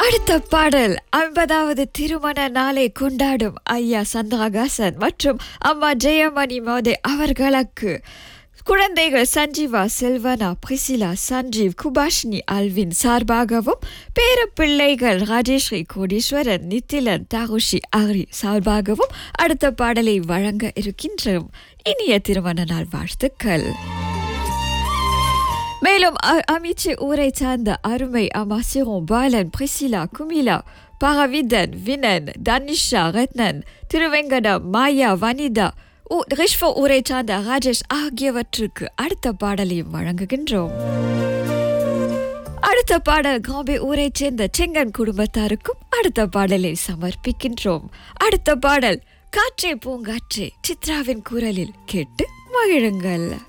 அடுத்த பாடல் ஐம்பதாவது திருமண நாளை கொண்டாடும் ஐயா சந்திரகாசன் மற்றும் அம்மா ஜெயமணி மோதே அவர்களுக்கு குழந்தைகள் சஞ்சீவா செல்வனா பிரிசிலா சஞ்சீவ் குபாஷினி அல்வின் சார்பாகவும் பேரப்பிள்ளைகள் ராஜேஸ்ரீ கோடீஸ்வரன் நித்திலன் தாருஷி ஆரி சார்பாகவும் அடுத்த பாடலை வழங்க இருக்கின்றோம் இனிய திருமண நாள் வாழ்த்துக்கள் மேலும் அ- அமிச்சி ஊரை சார்ந்த அருமை அம்மா சிரோம் பாலன் பிரிசிலா குமிலா பரவிதன் வினன் தனிஷா ரத்னன் திருவெங்கடம் மாயா வனிதா ஊ ரிஷ்வ ஊரை சார்ந்த ராஜேஷ் ஆகியவற்றுக்கு அடுத்த பாடலையும் வழங்குகின்றோம் அடுத்த பாடல் காம்பே ஊரைச் சேர்ந்த செங்கன் குடும்பத்தாருக்கும் அடுத்த பாடலை சமர்ப்பிக்கின்றோம் அடுத்த பாடல் காற்றே பூங்காற்றே சித்ராவின் குரலில் கேட்டு மகிழுங்கள்